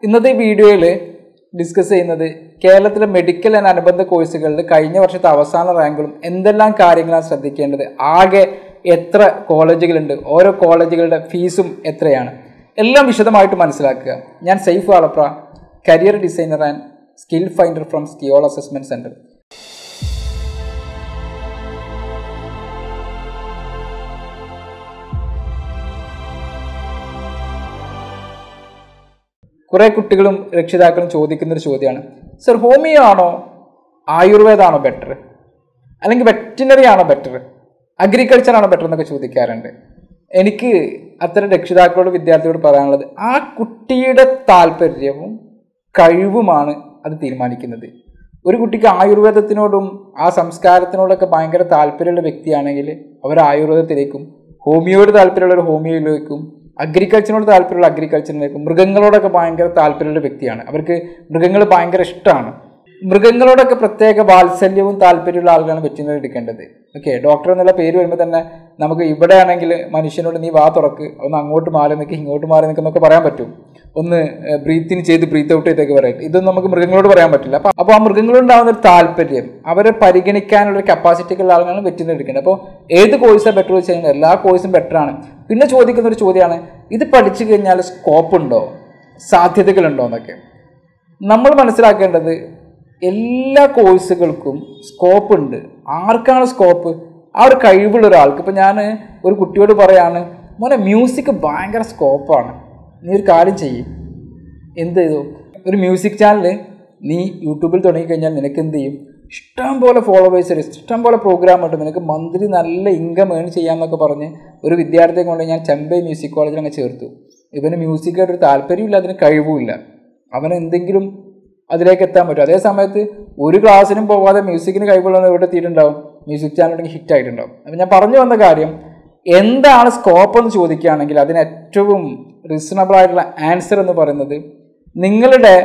ഇന്നത്തെ ഈ വീഡിയോയിൽ ഡിസ്കസ് ചെയ്യുന്നത് കേരളത്തിലെ മെഡിക്കൽ ആൻഡ് അനുബന്ധ കോഴ്സുകളിൽ കഴിഞ്ഞ വർഷത്തെ അവസാന റാങ്കുകളും എന്തെല്ലാം കാര്യങ്ങളാണ് ശ്രദ്ധിക്കേണ്ടത് ആകെ എത്ര കോളേജുകളുണ്ട് ഓരോ കോളേജുകളുടെ ഫീസും എത്രയാണ് എല്ലാം വിശദമായിട്ട് മനസ്സിലാക്കുക ഞാൻ Saif Alappra career designer and skill finder from Skiyol assessment centre കുറേ കുട്ടികളും രക്ഷിതാക്കളും ചോദിക്കുന്നൊരു ചോദ്യമാണ് സർ ഹോമിയോ ആണോ ആയുർവേദമാണോ ബെറ്റർ അല്ലെങ്കിൽ വെറ്റിനറി ആണോ ബെറ്റർ അഗ്രികൾച്ചർ ആണോ ബെറ്റർ എന്നൊക്കെ ചോദിക്കാറുണ്ട് എനിക്ക് അത്തരം രക്ഷിതാക്കളോട് വിദ്യാർത്ഥികളോട് പറയാനുള്ളത് ആ കുട്ടിയുടെ താല്പര്യവും കഴിവുമാണ് അത് തീരുമാനിക്കുന്നത് ഒരു കുട്ടിക്ക് ആയുർവേദത്തിനോടും ആ സംസ്കാരത്തിനോടൊക്കെ ഭയങ്കര താല്പര്യമുള്ള വ്യക്തിയാണെങ്കിൽ അവർ ആയുർവേദത്തിലേക്കും ഹോമിയോയോട് താല്പര്യമുള്ള ഒരു ഹോമിയോയിലേക്കും അഗ്രികൾച്ചറിനോട് താല്പര്യമുള്ള അഗ്രികൾച്ചറിലേക്കും മൃഗങ്ങളോടൊക്കെ ഭയങ്കര താല്പര്യമുള്ള വ്യക്തിയാണ് അവർക്ക് മൃഗങ്ങൾ ഭയങ്കര ഇഷ്ടമാണ് മൃഗങ്ങളോടൊക്കെ പ്രത്യേക വാത്സല്യവും താല്പര്യമുള്ള ആളുകളാണ് വെറ്റിനറി എടുക്കേണ്ടത് ഓക്കെ ഡോക്ടർ എന്നുള്ള പേര് വരുമ്പോൾ തന്നെ നമുക്ക് ഇവിടെ ആണെങ്കിൽ മനുഷ്യനോട് നീ വാ തുറക്ക് ഒന്ന് അങ്ങോട്ട് മാറി നിൽക്ക് ഇങ്ങോട്ട് മാറി നിൽക്കുന്നൊക്കെ പറയാൻ പറ്റും ഒന്ന് ബ്രീത്തിന് ചെയ്ത് ബ്രീത്ത് ഔട്ട് ചെയ്തൊക്കെ പറയും ഇതൊന്നും നമുക്ക് മൃഗങ്ങളോട് പറയാൻ പറ്റില്ല അപ്പോൾ അപ്പോൾ ആ മൃഗങ്ങളോടുണ്ടാകുന്ന ഒരു താല്പര്യം അവരെ പരിഗണിക്കാനുള്ള ഒരു കപ്പാസിറ്റി ഉള്ള ആളുകളാണ് വെറ്റിനറി എടുക്കേണ്ടത് അപ്പോൾ ഏത് കോഴ്സാണ് ബെറ്റർ വെച്ച് കഴിഞ്ഞാൽ എല്ലാ കോഴ്സും ബെറ്റർ ആണ് പിന്നെ ചോദിക്കുന്ന ഒരു ചോദ്യമാണ് ഇത് പഠിച്ചു കഴിഞ്ഞാൽ സ്കോപ്പ് ഉണ്ടോ സാധ്യതകളുണ്ടോ എന്നൊക്കെ നമ്മൾ മനസ്സിലാക്കേണ്ടത് എല്ലാ കോഴ്സുകൾക്കും സ്കോപ്പ് ഉണ്ട് ആർക്കാണ് സ്കോപ്പ് ആ ഒരു കഴിവുള്ള ഒരാൾക്ക് ഇപ്പം ഞാൻ ഒരു കുട്ടിയോട് പറയാണ് മോനെ മ്യൂസിക് ഭയങ്കര സ്കോപ്പാണ് നീ ഒരു കാര്യം ചെയ്യും എന്ത് ചെയ്തു ഒരു മ്യൂസിക് ചാനൽ നീ യൂട്യൂബിൽ തുടങ്ങിക്കഴിഞ്ഞാൽ നിനക്ക് എന്ത് ചെയ്യും ഇഷ്ടം പോലെ ഫോളോവേഴ്സ് ഇഷ്ടം പോലെ പ്രോഗ്രാം ഉണ്ട് നിനക്ക് മന്ത്ലി നല്ല ഇൻകം ഏൺ ചെയ്യാമെന്നൊക്കെ പറഞ്ഞ് ഒരു വിദ്യാർത്ഥിയെ കൊണ്ട് ഞാൻ ചെമ്പൈ മ്യൂസിക് കോളേജിൽ അങ്ങ് ചേർത്തു ഇവന് മ്യൂസിക്കായിട്ട് ഒരു താല്പര്യമില്ല അതിന് കഴിവുമില്ല അവന് എന്തെങ്കിലും അതിലേക്ക് എത്താൻ പറ്റും അതേ സമയത്ത് ഒരു ക്ലാസ്സിനും പോകാതെ മ്യൂസിക്കിന് കഴിവുള്ളവർ എവിടെ എത്തിയിട്ടുണ്ടാവും മ്യൂസിക് ചാനൽ ഹിറ്റ് ആയിട്ടുണ്ടാവും അപ്പം ഞാൻ പറഞ്ഞു വന്ന കാര്യം എന്താണ് സ്കോപ്പ് എന്ന് ചോദിക്കുകയാണെങ്കിൽ അതിന് ഏറ്റവും റീസണബിൾ ആയിട്ടുള്ള ആൻസർ എന്ന് പറയുന്നത് നിങ്ങളുടെ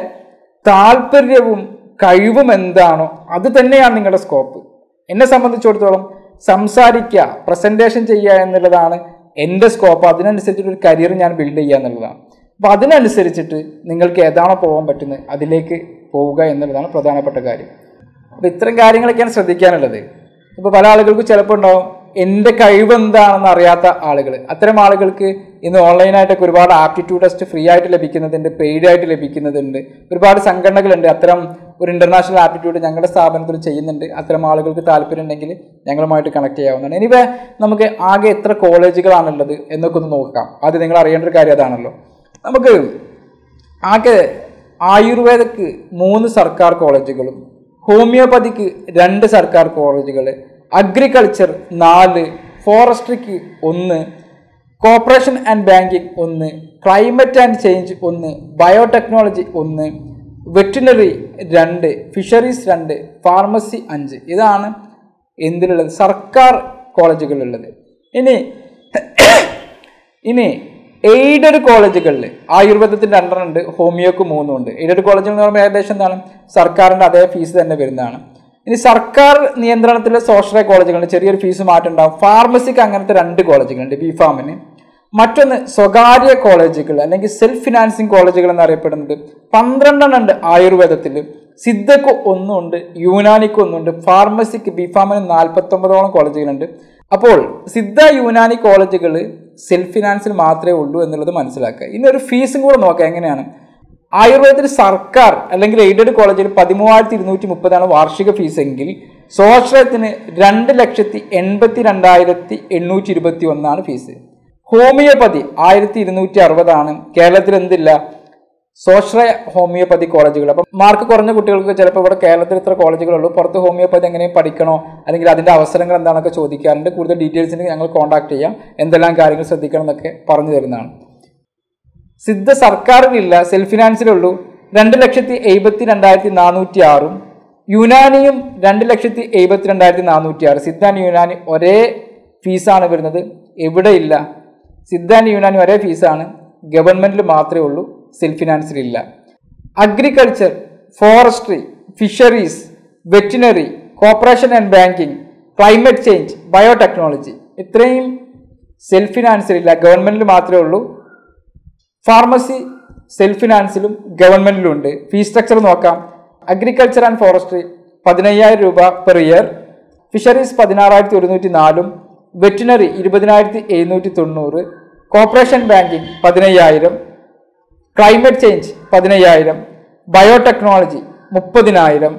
താല്പര്യവും കഴിവും എന്താണോ അത് തന്നെയാണ് നിങ്ങളുടെ സ്കോപ്പ് എന്നെ സംബന്ധിച്ചിടത്തോളം സംസാരിക്കുക പ്രസൻറ്റേഷൻ ചെയ്യുക എന്നുള്ളതാണ് എൻ്റെ സ്കോപ്പ് അതിനനുസരിച്ചിട്ട് ഒരു കരിയർ ഞാൻ ബിൽഡ് ചെയ്യുക എന്നുള്ളതാണ് അപ്പോൾ അതിനനുസരിച്ചിട്ട് നിങ്ങൾക്ക് ഏതാണോ പോകാൻ പറ്റുന്നത് അതിലേക്ക് പോവുക എന്നുള്ളതാണ് പ്രധാനപ്പെട്ട കാര്യം അപ്പോൾ ഇത്തരം കാര്യങ്ങളൊക്കെയാണ് ശ്രദ്ധിക്കാനുള്ളത് ഇപ്പോൾ പല ആളുകൾക്ക് ചിലപ്പോൾ ഉണ്ടാവും എൻ്റെ കഴിവ് എന്താണെന്ന് അറിയാത്ത ആളുകൾ അത്തരം ആളുകൾക്ക് ഇന്ന് ഓൺലൈനായിട്ടൊക്കെ ഒരുപാട് ആപ്റ്റിറ്റ്യൂഡ് ടെസ്റ്റ് ഫ്രീ ആയിട്ട് ലഭിക്കുന്നതുണ്ട് പെയ്ഡ് ആയിട്ട് ലഭിക്കുന്നതുണ്ട് ഒരുപാട് സംഘടനകളുണ്ട് അത്തരം ഒരു ഇൻ്റർനാഷണൽ ആപ്റ്റിറ്റ്യൂഡ് ഞങ്ങളുടെ സ്ഥാപനത്തിൽ ചെയ്യുന്നുണ്ട് അത്തരം ആളുകൾക്ക് താല്പര്യം ഉണ്ടെങ്കിൽ ഞങ്ങളുമായിട്ട് കണക്ട് ചെയ്യാവുന്നതാണ് ഇനിവേ നമുക്ക് ആകെ എത്ര കോളേജുകളാണുള്ളത് എന്നൊക്കെ ഒന്ന് നോക്കാം ആദ്യം നിങ്ങൾ അറിയേണ്ട ഒരു കാര്യം അതാണല്ലോ നമുക്ക് ആകെ ആയുർവേദക്ക് മൂന്ന് സർക്കാർ കോളേജുകളും ഹോമിയോപ്പതിക്ക് രണ്ട് സർക്കാർ കോളേജുകൾ അഗ്രികൾച്ചർ നാല് ഫോറസ്ട്രിക്ക് ഒന്ന് കോർപ്പറേഷൻ ആൻഡ് ബാങ്കിങ് ഒന്ന് ക്ലൈമറ്റ് ആൻഡ് ചേഞ്ച് ഒന്ന് ബയോടെക്നോളജി ഒന്ന് വെറ്റിനറി രണ്ട് ഫിഷറീസ് രണ്ട് ഫാർമസി അഞ്ച് ഇതാണ് എന്തിലുള്ളത് സർക്കാർ കോളേജുകളുള്ളത് ഇനി ഇനി എയ്ഡഡ് കോളേജുകളിൽ ആയുർവേദത്തിൻ്റെ രണ്ടെണ്ണമുണ്ട് ഹോമിയോക്ക് മൂന്നുണ്ട് എയ്ഡഡ് കോളേജുകൾ എന്ന് പറയുമ്പോൾ ഏകദേശം എന്താണ് സർക്കാരിൻ്റെ അതേ ഫീസ് തന്നെ വരുന്നതാണ് ഇനി സർക്കാർ നിയന്ത്രണത്തിലെ സ്വാശ്രയ കോളേജുകളുണ്ട് ചെറിയൊരു ഫീസ് മാറ്റം ഉണ്ടാവും ഫാർമസിക്ക് അങ്ങനത്തെ രണ്ട് കോളേജുകളുണ്ട് ബി ഫാമിന് മറ്റൊന്ന് സ്വകാര്യ കോളേജുകൾ അല്ലെങ്കിൽ സെൽഫ് ഫിനാൻസിങ് കോളേജുകൾ എന്നറിയപ്പെടുന്നത് പന്ത്രണ്ടെണ്ണം ഉണ്ട് ആയുർവേദത്തിൽ സിദ്ധക്ക് ഒന്നുണ്ട് യൂനാനിക്ക് ഒന്നുണ്ട് ഫാർമസിക്ക് ബി ഫാമിന് നാൽപ്പത്തൊമ്പതോളം കോളേജുകളുണ്ട് അപ്പോൾ സിദ്ധ യൂനാനി കോളേജുകൾ സെൽഫ് ഫിനാൻസിൽ മാത്രമേ ഉള്ളൂ എന്നുള്ളത് മനസ്സിലാക്കുക ഇനി ഒരു ഫീസും കൂടെ നോക്കാം എങ്ങനെയാണ് ആയുർവേദത്തിൽ സർക്കാർ അല്ലെങ്കിൽ എയ്ഡഡ് കോളേജിൽ പതിമൂവായിരത്തി ഇരുന്നൂറ്റി മുപ്പതാണ് വാർഷിക ഫീസ് എങ്കിൽ സ്വാശ്രയത്തിന് രണ്ട് ലക്ഷത്തി എൺപത്തി രണ്ടായിരത്തി എണ്ണൂറ്റി ഇരുപത്തി ഒന്നാണ് ഫീസ് ഹോമിയോപ്പതി ആയിരത്തി ഇരുന്നൂറ്റി അറുപതാണ് കേരളത്തിൽ എന്തില്ല സ്വാശ്രയ ഹോമിയോപ്പതി കോളേജുകൾ അപ്പം മാർക്ക് കുറഞ്ഞ കുട്ടികൾക്ക് ചിലപ്പോൾ ഇവിടെ കേരളത്തിൽ ഇത്ര കോളേജുകളുള്ളൂ പുറത്ത് ഹോമിയോപ്പതി എങ്ങനെ പഠിക്കണോ അല്ലെങ്കിൽ അതിൻ്റെ അവസരങ്ങൾ എന്താണെന്നൊക്കെ ചോദിക്കാറുണ്ട് കൂടുതൽ ഡീറ്റെയിൽസിന് ഞങ്ങൾ കോൺടാക്ട് ചെയ്യാം എന്തെല്ലാം കാര്യങ്ങൾ ശ്രദ്ധിക്കണം എന്നൊക്കെ പറഞ്ഞു തരുന്നതാണ് സിദ്ധ സർക്കാരിലില്ല സെൽഫ് ഫിനാൻസിലുള്ളൂ രണ്ട് ലക്ഷത്തി എഴുപത്തി രണ്ടായിരത്തി നാനൂറ്റി ആറും യുനാനിയും രണ്ട് ലക്ഷത്തി എഴുപത്തി രണ്ടായിരത്തി നാനൂറ്റി ആറ് സിദ്ധ ആൻഡ് യുനാനി ഒരേ ഫീസാണ് വരുന്നത് എവിടെയില്ല സിദ്ധ ആൻഡ് യുനാനി ഒരേ ഫീസാണ് ഗവൺമെൻറ്റിൽ മാത്രമേ ഉള്ളൂ സെൽഫ് ഫിനാൻസിലില്ല agriculture forestry fisheries veterinary corporation and banking climate change biotechnology ഇത്രയും സെൽഫ് ഫിനാൻസിലില്ല ഗവൺമെൻറ്റിൽ മാത്രമേ ഉള്ളൂ ഫാർമസി സെൽഫ് ഫിനാൻസിലും ഗവൺമെന്റിലും ഉണ്ട് ഫീസ് സ്ട്രക്ചർ നോക്കാം അഗ്രികൾച്ചർ ആൻഡ് ഫോറസ്ട്രി പതിനയ്യായിരം രൂപ പെർ ഇയർ ഫിഷറീസ് പതിനാറായിരത്തി ഒരുന്നൂറ്റി നാലും വെറ്റിനറി ഇരുപതിനായിരത്തി എഴുന്നൂറ്റി തൊണ്ണൂറ് കോർപ്പറേഷൻ ബാങ്കിംഗ് പതിനയ്യായിരം ക്ലൈമറ്റ് ചേഞ്ച് പതിനയ്യായിരം ബയോടെക്നോളജി മുപ്പതിനായിരം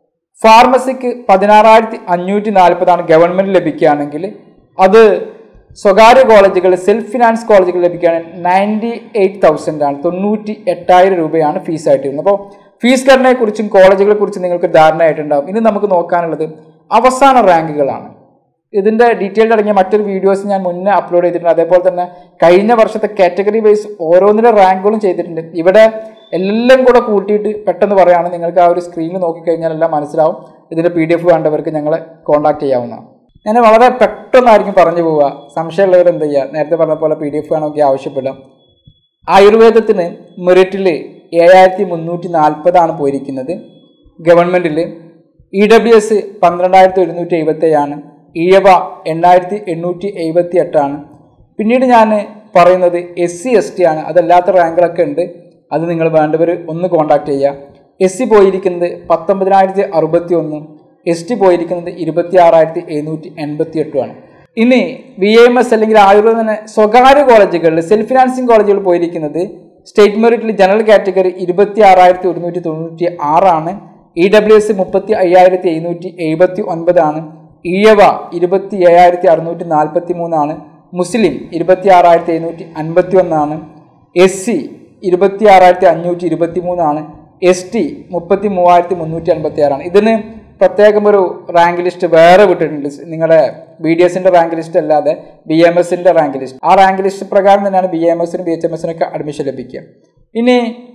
ഫാർമസിക്ക് പതിനാറായിരത്തി അഞ്ഞൂറ്റി നാൽപ്പതാണ് ഗവൺമെന്റ് ലഭിക്കുകയാണെങ്കിൽ അത് സ്വകാര്യ കോളേജുകൾ സെൽഫ് ഫിനാൻസ് കോളേജുകൾ ലഭിക്കുകയാണെങ്കിൽ നയൻറ്റി എയ്റ്റ് തൗസൻഡ് ആണ് തൊണ്ണൂറ്റി എട്ടായിരം രൂപയാണ് ഫീസായിട്ട് വരുന്നത് അപ്പോൾ ഫീസ് ഘടനയെ കുറിച്ചും കോളേജുകളെ കുറിച്ചും നിങ്ങൾക്ക് ധാരണയായിട്ടുണ്ടാവും ഇനി നമുക്ക് നോക്കാനുള്ളത് അവസാന റാങ്കുകളാണ് ഇതിന്റെ ഡീറ്റെയിൽഡ് അടങ്ങിയ മറ്റൊരു വീഡിയോസ് ഞാൻ മുന്നേ അപ്ലോഡ് ചെയ്തിട്ടുണ്ട് അതേപോലെ തന്നെ കഴിഞ്ഞ വർഷത്തെ കാറ്റഗറി വൈസ് ഓരോന്നിന്റെ റാങ്കുകളും ചെയ്തിട്ടുണ്ട് ഇവിടെ എല്ലാം കൂടെ കൂട്ടിയിട്ട് പെട്ടെന്ന് പറയുകയാണ് നിങ്ങൾക്ക് ആ ഒരു സ്ക്രീനിൽ നോക്കിക്കഴിഞ്ഞാൽ എല്ലാം മനസ്സിലാവും ഇതിന്റെ പി ഡി എഫ് വേണ്ടവർക്ക് ഞങ്ങളെ കോൺടാക്ട് ചെയ്യാവുന്നതാണ് ഞാൻ വളരെ പെട്ടെന്നായിരിക്കും പറഞ്ഞു പോവുക സംശയമുള്ളവർ എന്ത് ചെയ്യുക നേരത്തെ പറഞ്ഞ പോലെ പി ഡി എഫ് വേണമെങ്കിൽ ആവശ്യപ്പെടാം ആയുർവേദത്തിന് മെറിറ്റിൽ ഏഴായിരത്തി മുന്നൂറ്റി നാൽപ്പതാണ് പോയിരിക്കുന്നത് ഗവൺമെൻറ്റിൽ ഇ ഡബ്ല്യു എസ് പന്ത്രണ്ടായിരത്തി ഒരുന്നൂറ്റി എഴുപത്തേഴാണ് ഇഴവ എണ്ണായിരത്തി എണ്ണൂറ്റി എഴുപത്തി എട്ടാണ് പിന്നീട് ഞാൻ പറയുന്നത് എസ് സി എസ് ടി ആണ് അതല്ലാത്ത റാങ്കുകളൊക്കെ ഉണ്ട് അത് നിങ്ങൾ വേണ്ടവർ ഒന്ന് കോൺടാക്ട് ചെയ്യുക എസ് സി പോയിരിക്കുന്നത് പത്തൊമ്പതിനായിരത്തി അറുപത്തി ഒന്നും എസ് ടി പോയിരിക്കുന്നത് ഇരുപത്തി ആറായിരത്തി എഴുന്നൂറ്റി എൺപത്തി എട്ടുമാണ് ഇനി ബി എം എസ് അല്ലെങ്കിൽ ആയുർവേദ തന്നെ സ്വകാര്യ കോളേജുകളിൽ സെൽഫ് ഫിനാൻസിങ് കോളേജുകൾ പോയിരിക്കുന്നത് സ്റ്റേറ്റ് മെറിറ്റിൽ ജനറൽ കാറ്റഗറി ഇരുപത്തി ആറായിരത്തി ഒരുന്നൂറ്റി തൊണ്ണൂറ്റി ആറാണ് ഇ ഡബ്ല്യു എസ് മുപ്പത്തി അയ്യായിരത്തി എഴുന്നൂറ്റി എഴുപത്തി ഒൻപതാണ് ഈഴവ ഇരുപത്തി ഏഴായിരത്തി അറുന്നൂറ്റി നാൽപ്പത്തി മൂന്നാണ് മുസ്ലിം ഇരുപത്തി ആറായിരത്തി എഴുന്നൂറ്റി അൻപത്തി ഒന്നാണ് എസ് സി ഇരുപത്തി ആറായിരത്തി അഞ്ഞൂറ്റി ഇരുപത്തി മൂന്നാണ് എസ് ടി മുപ്പത്തി മൂവായിരത്തി മുന്നൂറ്റി അൻപത്തി ആറാണ് ഇതിന് പ്രത്യേകം ഒരു റാങ്ക് ലിസ്റ്റ് വേറെ വിട്ടിട്ടുണ്ട് നിങ്ങളുടെ ബി ഡി എസിന്റെ റാങ്ക് ലിസ്റ്റ് അല്ലാതെ ബി എം എസിന്റെ റാങ്ക് ലിസ്റ്റ് ആ റാങ്ക് ലിസ്റ്റ് പ്രകാരം തന്നെയാണ് ബി എം എസിനും ബി എച്ച് എം എസിനൊക്കെ അഡ്മിഷൻ ലഭിക്കുക ഇനി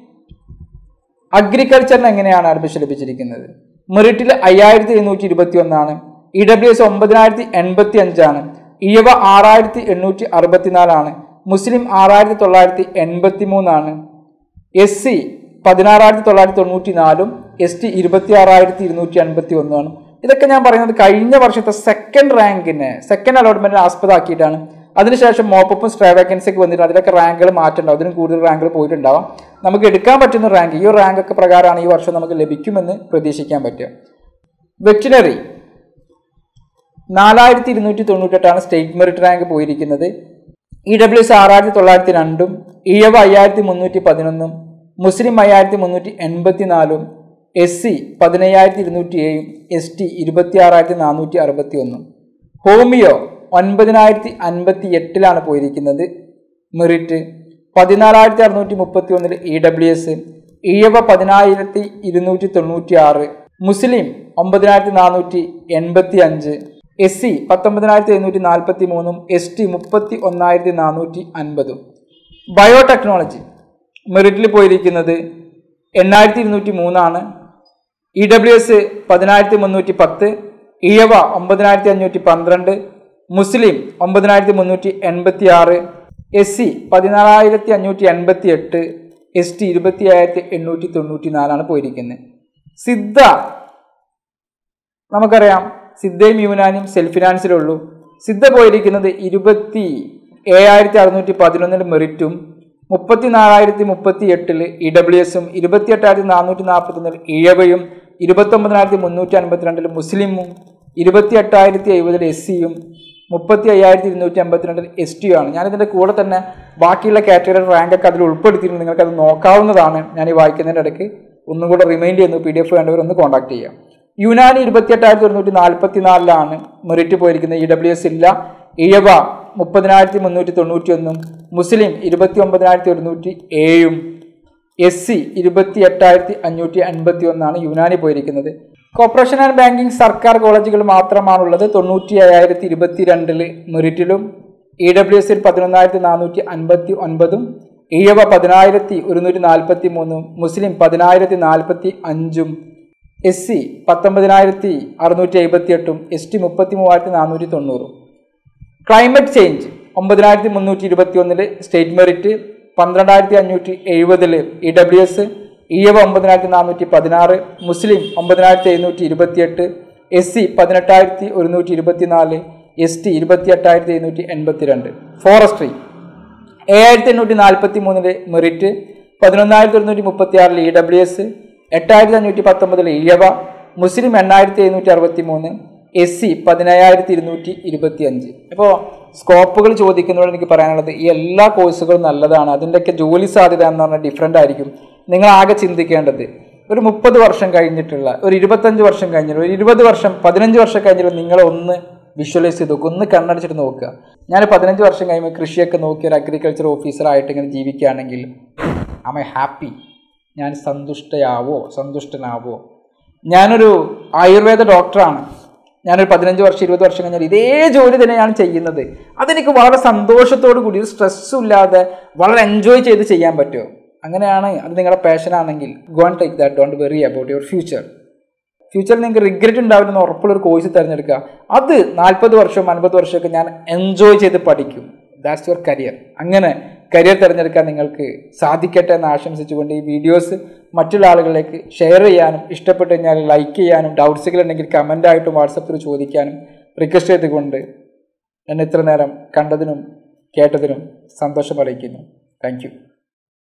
അഗ്രികൾച്ചറിന് എങ്ങനെയാണ് അഡ്മിഷൻ ലഭിച്ചിരിക്കുന്നത് മെറിറ്റിൽ അയ്യായിരത്തി എഴുന്നൂറ്റി ഇരുപത്തി ഒന്നാണ് ഇ ഡബ്ല്യു എസ് ഒമ്പതിനായിരത്തി എൺപത്തി അഞ്ചാണ് ഇയവ ആറായിരത്തി എണ്ണൂറ്റി അറുപത്തിനാലാണ് മുസ്ലിം ആറായിരത്തി തൊള്ളായിരത്തി എൺപത്തി മൂന്നാണ് എസ് സി പതിനാറായിരത്തി തൊള്ളായിരത്തി തൊണ്ണൂറ്റി നാലും എസ് ടി ഇരുപത്തി ആറായിരത്തി ഇരുന്നൂറ്റി അൻപത്തി ഒന്നുമാണ് ഇതൊക്കെ ഞാൻ പറയുന്നത് കഴിഞ്ഞ വർഷത്തെ സെക്കൻഡ് റാങ്കിനെ സെക്കൻഡ് അലോട്ട്മെന്റിനെ ആസ്പദമാക്കിയിട്ടാണ് അതിനുശേഷം മോപ്പപ്പും സ്ട്രേ വേക്കൻസി ഒക്കെ വന്നിട്ട് അതിലൊക്കെ റാങ്കുകൾ മാറ്റുണ്ടാവും അതിനും കൂടുതൽ റാങ്കുകൾ പോയിട്ടുണ്ടാവാം നമുക്ക് എടുക്കാൻ പറ്റുന്ന റാങ്ക് ഈ ഒരു റാങ്ക് ഒക്കെ പ്രകാരമാണ് ഈ വർഷം നമുക്ക് ലഭിക്കുമെന്ന് പ്രതീക്ഷിക്കാൻ പറ്റുക വെറ്റിനറി നാലായിരത്തി ഇരുന്നൂറ്റി തൊണ്ണൂറ്റെട്ടാണ് സ്റ്റേറ്റ് മെറിറ്റ് റാങ്ക് പോയിരിക്കുന്നത് ഇ ഡബ്ല്യു എസ് ആറായിരത്തി തൊള്ളായിരത്തി രണ്ടും ഇഴവ അയ്യായിരത്തി മുന്നൂറ്റി പതിനൊന്നും മുസ്ലിം അയ്യായിരത്തി മുന്നൂറ്റി എൺപത്തി നാലും എസ് സി പതിനയ്യായിരത്തി ഇരുന്നൂറ്റി ഏഴും എസ് ടി ഇരുപത്തി ആറായിരത്തി നാനൂറ്റി അറുപത്തി ഒന്നും ഹോമിയോ ഒൻപതിനായിരത്തി അൻപത്തി എട്ടിലാണ് പോയിരിക്കുന്നത് മെറിറ്റ് പതിനാലായിരത്തി അറുന്നൂറ്റി മുപ്പത്തി ഒന്നിൽ ഇ ഡബ്ല്യു എസ് ഇഴവ പതിനായിരത്തി ഇരുന്നൂറ്റി തൊണ്ണൂറ്റി ആറ് മുസ്ലിം ഒമ്പതിനായിരത്തി നാനൂറ്റി എൺപത്തി അഞ്ച് എസ് സി പത്തൊമ്പതിനായിരത്തി എഴുന്നൂറ്റി നാൽപ്പത്തി മൂന്നും എസ് ടി മുപ്പത്തി ഒന്നായിരത്തി നാനൂറ്റി അൻപതും ബയോടെക്നോളജി മെറിറ്റിൽ പോയിരിക്കുന്നത് എണ്ണായിരത്തി ഇരുന്നൂറ്റി മൂന്നാണ് ഇ ഡബ്ല്യു എസ് പതിനായിരത്തി മുന്നൂറ്റി പത്ത് ഇഴവ ഒമ്പതിനായിരത്തി അഞ്ഞൂറ്റി പന്ത്രണ്ട് മുസ്ലിം ഒമ്പതിനായിരത്തി മുന്നൂറ്റി എൺപത്തി ആറ് എസ് സി പതിനാറായിരത്തി അഞ്ഞൂറ്റി എൺപത്തി എട്ട് എസ് ടി ഇരുപത്തി അയ്യായിരത്തി എണ്ണൂറ്റി തൊണ്ണൂറ്റി നാലാണ് പോയിരിക്കുന്നത് സിദ്ധ നമുക്കറിയാം സിദ്ധയും യൂനാനും സെൽഫ് ഫിനാൻസിലുള്ളൂ സിദ്ധ പോയിരിക്കുന്നത് ഇരുപത്തി ഏഴായിരത്തി അറുന്നൂറ്റി പതിനൊന്നിൽ മെറിറ്റും മുപ്പത്തി നാലായിരത്തി മുപ്പത്തി എട്ടില് ഇ ഡബ്ല്യു എസും ഇരുപത്തി എട്ടായിരത്തി നാനൂറ്റി നാൽപ്പത്തി ഒന്നിൽ ഇഴവയും ഇരുപത്തി ഒമ്പതിനായിരത്തി മുന്നൂറ്റി അൻപത്തിരണ്ടിൽ മുസ്ലിമും ഇരുപത്തി എട്ടായിരത്തി എഴുപതിൽ എസ് സിയും മുപ്പത്തി അയ്യായിരത്തി ഇരുന്നൂറ്റി അമ്പത്തിരണ്ടിൽ എസ് ടി ആണ് ഞാനിതിൻ്റെ കൂടെ തന്നെ ബാക്കിയുള്ള കാറ്റഗറി റാങ്ക് ഒക്കെ അതിൽ ഉൾപ്പെടുത്തിയിട്ടുണ്ട് നിങ്ങൾക്ക് അത് നോക്കാവുന്നതാണ് ഞാൻ ഈ വായിക്കുന്നതിൻ്റെ ഇടയ്ക്ക് ഒന്നും കൂടെ റിമൈൻഡ് ചെയ്യുന്നു പി ഡി എഫ് വേണ്ടവർ ഒന്ന് കോൺടാക്ട് ചെയ്യാം യുനാനി ഇരുപത്തിയെട്ടായിരത്തി ഒരുന്നൂറ്റി നാൽപ്പത്തി നാലിലാണ് മെറിറ്റ് പോയിരിക്കുന്നത് ഇ ഡബ്ല്യു എസ് ഇല്ല ഇഴവ മുപ്പതിനായിരത്തി മുന്നൂറ്റി തൊണ്ണൂറ്റി ഒന്നും മുസ്ലിം ഇരുപത്തി ഒമ്പതിനായിരത്തി ഒരുന്നൂറ്റി ഏഴും എസ് സി ഇരുപത്തി എട്ടായിരത്തി അഞ്ഞൂറ്റി അൻപത്തി ഒന്നാണ് യുനാനി പോയിരിക്കുന്നത് കോർപ്പറേഷൻ ആൻഡ് ബാങ്കിങ് സർക്കാർ കോളേജുകൾ മാത്രമാണുള്ളത് തൊണ്ണൂറ്റി അയ്യായിരത്തി ഇരുപത്തി രണ്ടില് മെറിറ്റിലും ഇ ഡബ്ല്യു എസിൽ പതിനൊന്നായിരത്തി നാനൂറ്റി അൻപത്തി ഒൻപതും ഇഴവ പതിനായിരത്തി ഒരുന്നൂറ്റി നാൽപ്പത്തി മൂന്നും മുസ്ലിം പതിനായിരത്തി നാൽപ്പത്തി അഞ്ചും എസ് സി പത്തൊമ്പതിനായിരത്തി അറുന്നൂറ്റി എഴുപത്തി എട്ടും എസ് ടി മുപ്പത്തി മൂവായിരത്തി നാനൂറ്റി തൊണ്ണൂറും ക്ലൈമറ്റ് ചേഞ്ച് ഒമ്പതിനായിരത്തി മുന്നൂറ്റി ഇരുപത്തി ഒന്നില് സ്റ്റേറ്റ് മെറിറ്റ് പന്ത്രണ്ടായിരത്തി അഞ്ഞൂറ്റി എഴുപതില് ഇ ഡബ്ല്യു എസ് ഇയവ ഒമ്പതിനായിരത്തി നാനൂറ്റി പതിനാറ് മുസ്ലിം ഒമ്പതിനായിരത്തി എഴുന്നൂറ്റി ഇരുപത്തിയെട്ട് എസ് സി പതിനെട്ടായിരത്തി ഒരുന്നൂറ്റി ഇരുപത്തിനാല് എസ് ടി ഇരുപത്തി എട്ടായിരത്തി എഴുന്നൂറ്റി എൺപത്തി രണ്ട് ഫോറസ്ട്രി ഏഴായിരത്തി എണ്ണൂറ്റി നാൽപ്പത്തി മൂന്നില് മെറിറ്റ് പതിനൊന്നായിരത്തി ഒരുന്നൂറ്റി മുപ്പത്തി ആറിൽ ഇ ഡബ്ല്യു എസ് എട്ടായിരത്തി അഞ്ഞൂറ്റി പത്തൊമ്പതിൽ ഇഴവ മുസ്ലിം എണ്ണായിരത്തി എഴുന്നൂറ്റി അറുപത്തി മൂന്ന് എസ് സി പതിനയ്യായിരത്തി ഇരുന്നൂറ്റി ഇരുപത്തി അഞ്ച് ഇപ്പോൾ സ്കോപ്പുകൾ ചോദിക്കുന്നതോട് എനിക്ക് പറയാനുള്ളത് ഈ എല്ലാ കോഴ്സുകളും നല്ലതാണ് അതിൻ്റെയൊക്കെ ജോലി സാധ്യത എന്ന് പറഞ്ഞാൽ ഡിഫറെൻ്റ് ആയിരിക്കും നിങ്ങൾ ആകെ ചിന്തിക്കേണ്ടത് ഒരു മുപ്പത് വർഷം കഴിഞ്ഞിട്ടുള്ള ഒരു ഇരുപത്തഞ്ച് വർഷം കഴിഞ്ഞിട്ടുള്ള ഒരു ഇരുപത് വർഷം പതിനഞ്ച് വർഷം കഴിഞ്ഞിട്ടുള്ള നിങ്ങൾ ഒന്ന് വിഷ്വലൈസ് ചെയ്ത് നോക്കുക ഒന്ന് കണ്ണടച്ചിട്ട് നോക്കുക ഞാൻ പതിനഞ്ച് വർഷം കഴിയുമ്പോൾ കൃഷിയൊക്കെ നോക്കി ഒരു അഗ്രികൾച്ചർ ഓഫീസറായിട്ട് ഇങ്ങനെ ജീവിക്കുകയാണെങ്കിൽ ആം ഐ ഹാപ്പി ഞാൻ സന്തുഷ്ടയാവോ സന്തുഷ്ടനാവോ ഞാനൊരു ആയുർവേദ ഡോക്ടറാണ് ഞാനൊരു പതിനഞ്ച് വർഷം ഇരുപത് വർഷം കഴിഞ്ഞാൽ ഇതേ ജോലി തന്നെയാണ് ചെയ്യുന്നത് അതെനിക്ക് വളരെ സന്തോഷത്തോടു കൂടി ഒരു സ്ട്രെസ്സും ഇല്ലാതെ വളരെ എൻജോയ് ചെയ്ത് ചെയ്യാൻ പറ്റുമോ അങ്ങനെയാണ് അത് നിങ്ങളുടെ പാഷൻ ആണെങ്കിൽ gone take that don't worry about your future ഫ്യൂച്ചറിൽ നിങ്ങൾക്ക് റിഗ്രറ്റ് ഉണ്ടാവില്ലെന്ന് ഉറപ്പുള്ള ഒരു കോഴ്സ് തിരഞ്ഞെടുക്കുക അത് നാൽപ്പത് വർഷവും അൻപത് വർഷമൊക്കെ ഞാൻ എൻജോയ് ചെയ്ത് പഠിക്കും ദാറ്റ്സ് യുവർ കരിയർ അങ്ങനെ കരിയർ തിരഞ്ഞെടുക്കാൻ നിങ്ങൾക്ക് സാധിക്കട്ടെ എന്ന് ആശംസിച്ചുകൊണ്ട് ഈ വീഡിയോസ് മറ്റുള്ള ആളുകളിലേക്ക് ഷെയർ ചെയ്യാനും ഇഷ്ടപ്പെട്ട് കഴിഞ്ഞാൽ ലൈക്ക് ചെയ്യാനും ഡൗട്ട്സുകൾ ഉണ്ടെങ്കിൽ കമൻ്റായിട്ടും വാട്സപ്പിൽ ചോദിക്കാനും റിക്വസ്റ്റ് ചെയ്തുകൊണ്ട് എന്നെ ഇത്ര നേരം കണ്ടതിനും കേട്ടതിനും സന്തോഷം അറിയിക്കുന്നു താങ്ക് യു